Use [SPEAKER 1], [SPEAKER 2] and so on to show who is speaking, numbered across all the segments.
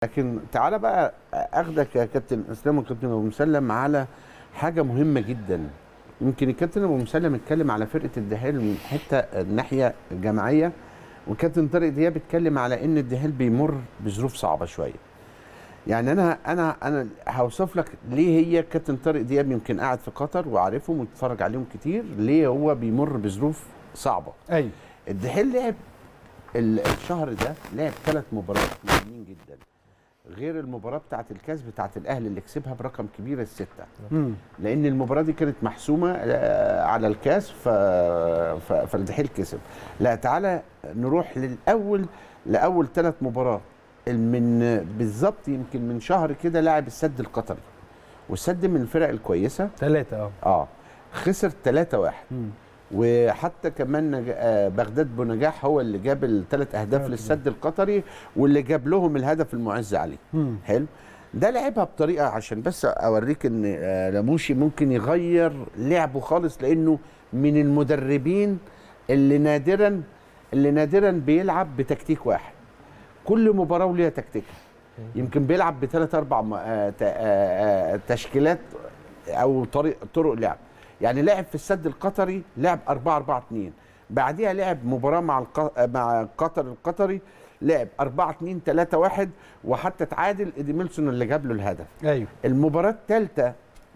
[SPEAKER 1] لكن تعالى بقى اخدك يا كابتن اسلام وكابتن ابو مسلم على حاجه مهمه جدا يمكن الكابتن ابو مسلم اتكلم على فرقه الدحيل من حته الناحيه الجماعيه والكابتن طارق دياب اتكلم على ان الدحيل بيمر بظروف صعبه شويه يعني انا انا انا هوصف لك ليه هي كابتن طارق دياب يمكن قاعد في قطر وعارفهم واتفرج عليهم كتير ليه هو بيمر بظروف صعبه
[SPEAKER 2] ايوه
[SPEAKER 1] الدحيل لعب ال- الشهر ده لعب ثلاث مباريات مهمين جدا غير المباراه بتاعه الكاس بتاعه الاهلي اللي كسبها برقم كبير السته
[SPEAKER 2] مم.
[SPEAKER 1] لان المباراه دي كانت محسومه آه، على الكاس ف... ف... فالدحيل كسب لا تعالى نروح للاول لاول ثلاث مباراه من بالظبط يمكن من شهر كده لاعب السد القطري والسد من الفرق الكويسه
[SPEAKER 2] ثلاثة اه
[SPEAKER 1] اه خسر 3 1
[SPEAKER 2] مم.
[SPEAKER 1] وحتى كمان نج... آه، بغداد بنجاح هو اللي جاب الثلاث اهداف للسد القطري واللي جاب لهم الهدف المعز عليه
[SPEAKER 2] مم.
[SPEAKER 1] حلو ده لعبها بطريقه عشان بس اوريك ان آه، لاموشي ممكن يغير لعبه خالص لانه من المدربين اللي نادرا اللي نادرا بيلعب بتكتيك واحد كل مباراه وليها تكتيكها يمكن بيلعب بثلاث اربع م- آه، ت- آه، آه، تشكيلات او طريق طرق لعب يعني لعب في السد القطري لعب 4 4 2 بعديها لعب مباراه مع الق... مع قطر القطري لعب 4 2 3 1 وحتى تعادل ايديميلسون اللي جاب له الهدف
[SPEAKER 2] ايوه
[SPEAKER 1] المباراه الثالثه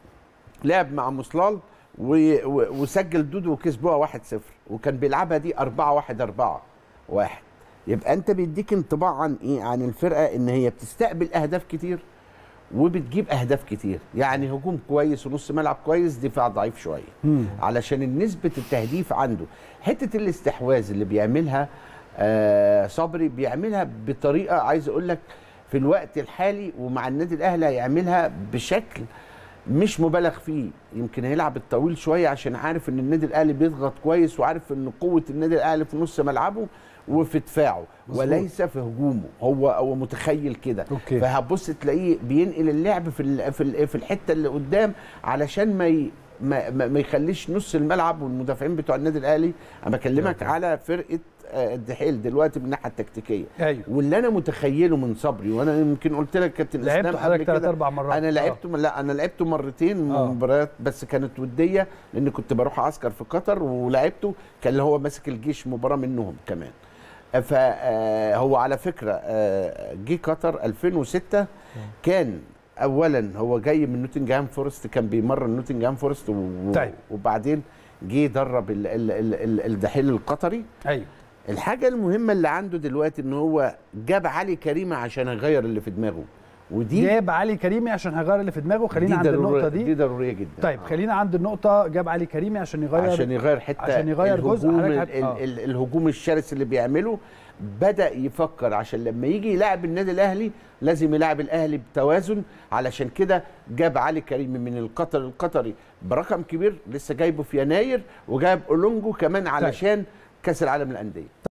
[SPEAKER 1] لعب مع مصلال و... و... وسجل دودو وكسبوها 1-0 وكان بيلعبها دي 4 1 4 1 يبقى انت بيديك انطباع عن ايه عن الفرقه ان هي بتستقبل اهداف كتير وبتجيب اهداف كتير يعني هجوم كويس ونص ملعب كويس دفاع ضعيف شويه
[SPEAKER 2] مم.
[SPEAKER 1] علشان نسبه التهديف عنده حته الاستحواذ اللي بيعملها آه صبري بيعملها بطريقه عايز اقول لك في الوقت الحالي ومع النادي الاهلي هيعملها بشكل مش مبالغ فيه يمكن هيلعب الطويل شويه عشان عارف ان النادي الاهلي بيضغط كويس وعارف ان قوه النادي الاهلي في نص ملعبه وفي دفاعه
[SPEAKER 2] مظبوط.
[SPEAKER 1] وليس في هجومه هو هو متخيل كده
[SPEAKER 2] أوكي.
[SPEAKER 1] فهتبص تلاقيه بينقل اللعب في ال- في ال- في الحته اللي قدام علشان ما ي... ما, ما ما يخليش نص الملعب والمدافعين بتوع النادي الاهلي انا بكلمك على فرقه آه، الدحيل دلوقتي من الناحيه التكتيكيه
[SPEAKER 2] ايوه
[SPEAKER 1] واللي انا متخيله من صبري وانا يمكن قلت لك كابتن
[SPEAKER 2] لعبت
[SPEAKER 1] اسلام
[SPEAKER 2] حضرتك
[SPEAKER 1] قبل
[SPEAKER 2] ثلاث
[SPEAKER 1] كده،
[SPEAKER 2] اربع مرات
[SPEAKER 1] انا لعبته لا انا لعبته مرتين
[SPEAKER 2] آه.
[SPEAKER 1] مباريات بس كانت وديه لان كنت بروح عسكر في قطر ولعبته كان اللي هو ماسك الجيش مباراه منهم كمان فهو على فكره آه، جه قطر 2006 كان اولا هو جاي من نوتنجهام فورست كان بيمرن نوتنجهام فورست و...
[SPEAKER 2] طيب.
[SPEAKER 1] وبعدين جه درب ال- ال- ال- ال- الدحيل القطري
[SPEAKER 2] ايوه
[SPEAKER 1] الحاجة المهمة اللي عنده دلوقتي ان هو جاب علي كريمة عشان يغير اللي في دماغه ودي
[SPEAKER 2] جاب علي كريمي عشان هيغير اللي في دماغه خلينا عند
[SPEAKER 1] ضرورية-
[SPEAKER 2] النقطه
[SPEAKER 1] دي
[SPEAKER 2] دي
[SPEAKER 1] ضرورية جدا
[SPEAKER 2] طيب
[SPEAKER 1] آه.
[SPEAKER 2] خلينا عند النقطه جاب علي كريمي عشان يغير
[SPEAKER 1] عشان يغير حتة
[SPEAKER 2] عشان يغير جزء
[SPEAKER 1] الهجوم
[SPEAKER 2] حضرتك
[SPEAKER 1] ال
[SPEAKER 2] هت- آه.
[SPEAKER 1] ال ال الهجوم الشرس اللي بيعمله بدأ يفكر عشان لما يجي يلاعب النادي الاهلي لازم يلاعب الاهلي بتوازن علشان كده جاب علي كريم من القطر القطري برقم كبير لسه جايبه في يناير وجاب اولونجو كمان علشان كاس العالم للانديه